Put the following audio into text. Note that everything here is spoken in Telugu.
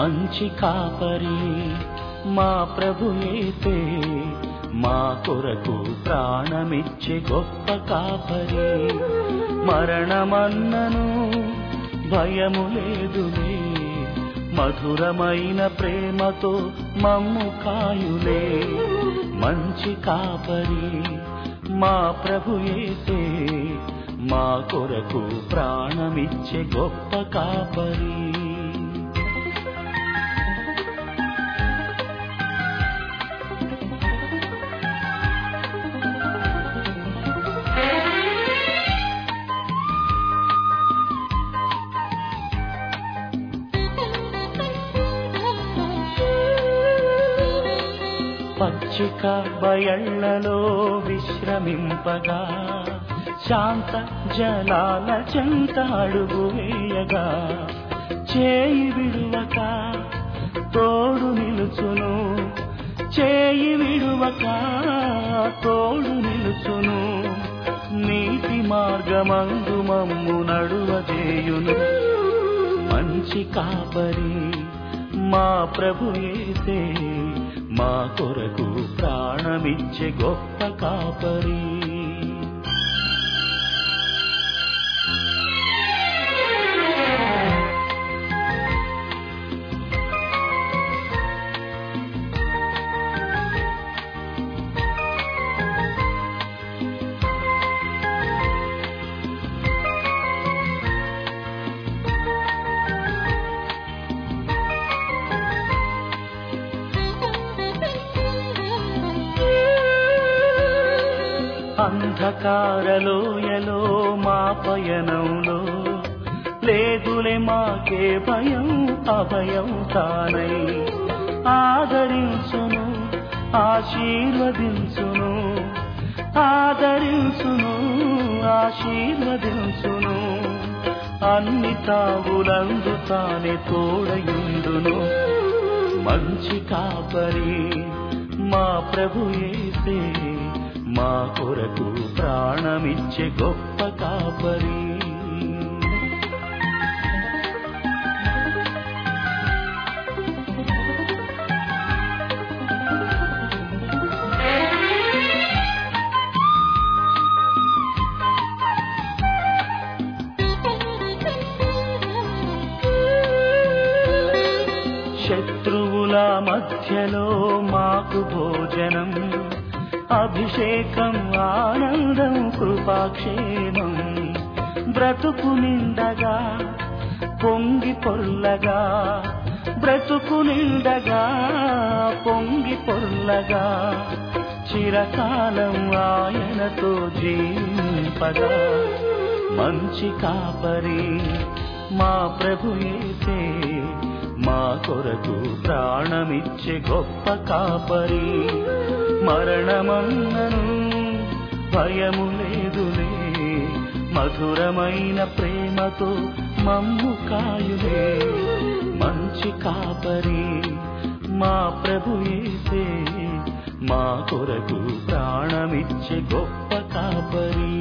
మంచి కాపరి మా ప్రభు యేసే మా కొరకు ప్రాణమిచ్చే గొప్ప కాపరి మరణమన్నను భయము లేదులే మధురమైన ప్రేమతో మమ్ము కాయులే మంచి కాపరి మా ప్రభు యేసే మా కొరకు ప్రాణమిచ్చే గొప్ప కాపరి పచ్చిక బయళ్లలో విశ్రమింపగా శాంత జలాల చెంత అడుగు వేయగా చేయి విడువక తోడు నిలుచును చేయి విడువక తోడు నిలుచును నీతి మార్గమందు మమ్ము నడువజేయును మంచి కాపరి మా ప్రభు యేసే మా కొరకు ప్రాణమిచ్చే గొప్ప కాపరి అంధకారలోయలో మా పయనంలో లేదులే మాకే భయం అభయం తానై ఆదరించును ఆశీర్వదించును ఆదరించును ఆశీర్వదించును అన్ని తావులందు తానే తోడయుండును మంచి కాపరి మా ప్రభు యేసే మా కొరకు ప్రాణమిచ్చే గొప్ప కాపరి శత్రువుల మధ్యలో మాకు భోజనం అభిషేకం ఆనందం కృపాక్షేమం బ్రతుకు నిండగా పొంగి పొర్లగా బ్రతుకు నిండగా పొంగి పొర్లగా చిరకాలం ఆయనతో జీవింపగా మంచి కాపరి మా ప్రభు యేసే మా కొరకు ప్రాణమిచ్చే గొప్ప కాపరి మరణమన్నను భయము లేదులే మధురమైన ప్రేమతో మమ్ము కాయులే మంచి కాపరి మా ప్రభు యేసే మా కొరకు ప్రాణమిచ్చే గొప్ప కాపరి